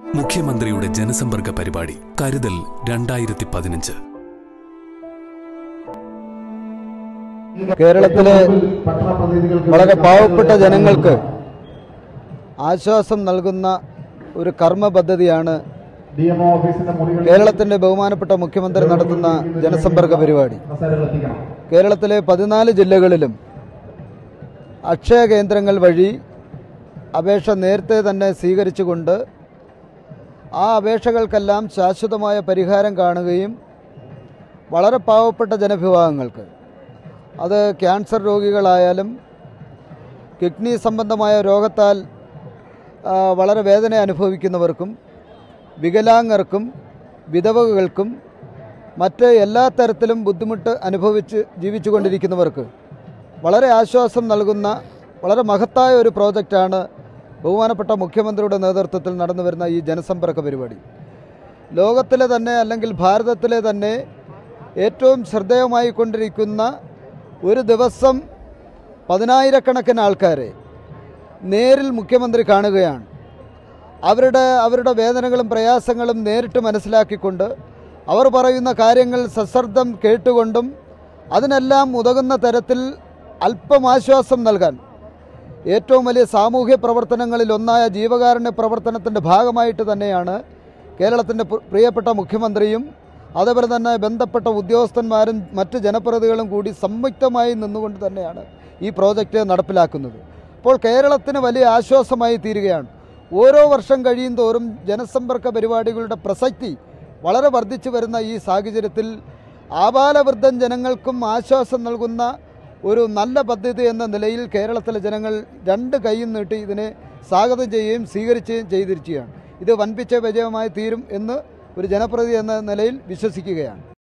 മുഖ്യമന്ത്രിയുടെ ജനസമ്പർക്ക പരിപാടി കരുതൽ രണ്ടായിരത്തി പതിനഞ്ച് കേരളത്തിലെ വളരെ പാവപ്പെട്ട ജനങ്ങൾക്ക് ആശ്വാസം നൽകുന്ന ഒരു കർമ്മ പദ്ധതിയാണ് കേരളത്തിന്റെ ബഹുമാനപ്പെട്ട മുഖ്യമന്ത്രി നടത്തുന്ന ജനസമ്പർക്ക പരിപാടി കേരളത്തിലെ പതിനാല് ജില്ലകളിലും അക്ഷയ കേന്ദ്രങ്ങൾ വഴി അപേക്ഷ നേരത്തെ തന്നെ സ്വീകരിച്ചുകൊണ്ട് ആ അപേക്ഷകൾക്കെല്ലാം ശാശ്വതമായ പരിഹാരം കാണുകയും വളരെ പാവപ്പെട്ട ജനവിഭാഗങ്ങൾക്ക് അത് ക്യാൻസർ രോഗികളായാലും കിഡ്നി സംബന്ധമായ രോഗത്താൽ ആ, വളരെ വേദന അനുഭവിക്കുന്നവർക്കും വികലാംഗർക്കും വിധവകൾക്കും മറ്റ് എല്ലാ തരത്തിലും ബുദ്ധിമുട്ട് അനുഭവിച്ച് ജീവിച്ചു കൊണ്ടിരിക്കുന്നവർക്ക് വളരെ ആശ്വാസം നൽകുന്ന വളരെ മഹത്തായ ഒരു പ്രോജക്റ്റാണ് ബഹുമാനപ്പെട്ട മുഖ്യമന്ത്രിയുടെ നേതൃത്വത്തിൽ നടന്നു വരുന്ന ഈ ജനസമ്പർക്ക പരിപാടി ലോകത്തിലെ തന്നെ അല്ലെങ്കിൽ ഭാരതത്തിലെ തന്നെ ഏറ്റവും ശ്രദ്ധേയമായി കൊണ്ടിരിക്കുന്ന ഒരു ദിവസം പതിനായിരക്കണക്കിന് ആൾക്കാരെ നേരിൽ മുഖ്യമന്ത്രി കാണുകയാണ് അവരുടെ അവരുടെ വേദനകളും പ്രയാസങ്ങളും നേരിട്ട് മനസ്സിലാക്കിക്കൊണ്ട് അവർ പറയുന്ന കാര്യങ്ങൾ സശ്രദ്ധം കേട്ടുകൊണ്ടും അതിനെല്ലാം ഉതകുന്ന തരത്തിൽ അല്പം ആശ്വാസം നൽകാൻ ഏറ്റവും വലിയ സാമൂഹ്യ പ്രവർത്തനങ്ങളിൽ ഒന്നായ ജീവകാരുണ്യ പ്രവർത്തനത്തിൻ്റെ ഭാഗമായിട്ട് തന്നെയാണ് കേരളത്തിൻ്റെ പ്ര- പ്രിയപ്പെട്ട മുഖ്യമന്ത്രിയും അതേപോലെ തന്നെ ബന്ധപ്പെട്ട ഉദ്യോഗസ്ഥന്മാരും മറ്റ് ജനപ്രതിനിധികളും കൂടി സംയുക്തമായി നിന്നുകൊണ്ട് തന്നെയാണ് ഈ പ്രോജക്റ്റ് നടപ്പിലാക്കുന്നത് അപ്പോൾ കേരളത്തിന് വലിയ ആശ്വാസമായി തീരുകയാണ് ഓരോ വർഷം കഴിയും തോറും ജനസമ്പർക്ക പരിപാടികളുടെ പ്രസക്തി വളരെ വർദ്ധിച്ചു വരുന്ന ഈ സാഹചര്യത്തിൽ ആബാലവൃദ്ധൻ ജനങ്ങൾക്കും ആശ്വാസം നൽകുന്ന ഒരു നല്ല പദ്ധതി എന്ന നിലയിൽ കേരളത്തിലെ ജനങ്ങൾ രണ്ട് കൈയും നീട്ടി ഇതിനെ സ്വാഗതം ചെയ്യുകയും സ്വീകരിക്കുകയും ചെയ്തിരിക്കുകയാണ് ഇത് വൻപിച്ച വിജയമായി തീരും എന്ന് ഒരു ജനപ്രതിനിധി എന്ന നിലയിൽ വിശ്വസിക്കുകയാണ്